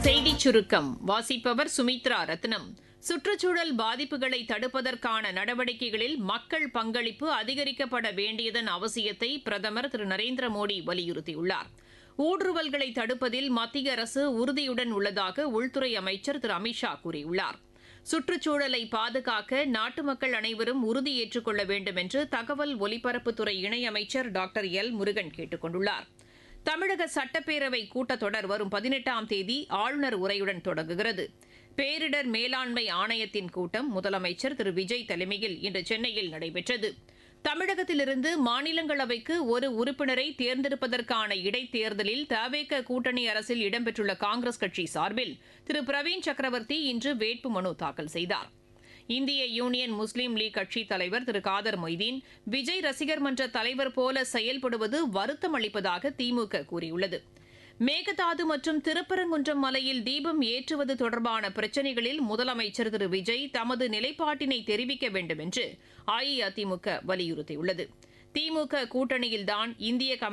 செய்திச் சுருக்கம் வாசிப்பவர் சுமித்ரா ரத்னம் சுற்றுச்சூழல் பாதிப்புகளை தடுப்பதற்கான நடவடிக்கைகளில் மக்கள் பங்களிப்பு அதிகரிக்கப்பட வேண்டியதன் அவசியத்தை பிரதமர் திரு நரேந்திர மோடி வலியுறுத்தியுள்ளார் ஊடுருவல்களை தடுப்பதில் மத்திய அரசு உறுதியுடன் உள்ளதாக உள்துறை அமைச்சர் திரு அமித்ஷா கூறியுள்ளார் சுற்றுச்சூழலை பாதுகாக்க நாட்டு மக்கள் அனைவரும் உறுதி ஏற்றுக்கொள்ள வேண்டும் என்று தகவல் ஒலிபரப்புத்துறை இணையமைச்சர் டாக்டர் எல் முருகன் கேட்டுக் கொண்டுள்ளார் தமிழக சட்டப்பேரவை கூட்டத்தொடர் வரும் பதினெட்டாம் தேதி ஆளுநர் உரையுடன் தொடங்குகிறது பேரிடர் மேலாண்மை ஆணையத்தின் கூட்டம் முதலமைச்சர் திரு விஜய் தலைமையில் இன்று சென்னையில் நடைபெற்றது தமிழகத்திலிருந்து மாநிலங்களவைக்கு ஒரு உறுப்பினரை தேர்ந்தெடுப்பதற்கான இடைத்தேர்தலில் தவேக கூட்டணி அரசில் இடம்பெற்றுள்ள காங்கிரஸ் கட்சி சார்பில் திரு பிரவீன் சக்கரவர்த்தி இன்று வேட்புமனு தாக்கல் செய்தார் இந்திய யூனியன் முஸ்லீம் லீக் கட்சித் தலைவர் திரு காதர் மொய்தீன் விஜய் ரசிகர் மன்ற தலைவர் போல செயல்படுவது வருத்தம் அளிப்பதாக திமுக கூறியுள்ளது மேகதாது மற்றும் திருப்பரங்குன்றம் மலையில் தீபம் ஏற்றுவது தொடர்பான பிரச்சினைகளில் முதலமைச்சர் திரு விஜய் தமது நிலைப்பாட்டினை தெரிவிக்க வேண்டும் என்று அஇஅதிமுக வலியுறுத்தியுள்ளது திமுக கூட்டணியில்தான் இந்திய